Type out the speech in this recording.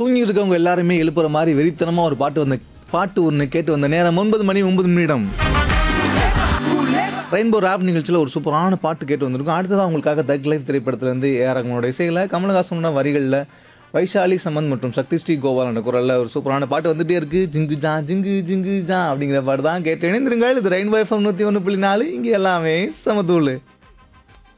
தூங்கிட்டு இருக்கவங்க எல்லாருமே எழுப்புற மாதிரி வெறித்தனமாக ஒரு பாட்டு வந்த பாட்டு ஒன்று கேட்டு வந்த நேரம் ஒன்பது மணி ஒன்பது நிமிடம் ரெயின்போ ராப் நிகழ்ச்சியில் ஒரு சூப்பரான பாட்டு கேட்டு வந்திருக்கும் அடுத்ததாக உங்களுக்காக தக் லைஃப் திரைப்படத்திலேருந்து ஏஆர் ரஹ்மானோட இசையில் கமலஹாசனோட வரிகளில் வைஷாலி சமந்த் மற்றும் சக்தி ஸ்ரீ கோபாலோட குரலில் ஒரு சூப்பரான பாட்டு வந்துட்டே இருக்கு ஜிங்கு ஜா ஜிங்கு ஜிங்கு ஜா அப்படிங்கிற பாட்டு தான் கேட்டு இணைந்திருங்கள் இது ரெயின்போ எஃப்எம் நூற்றி ஒன்று புள்ளி நாலு இங்கே எல்லாமே சமத்தூள்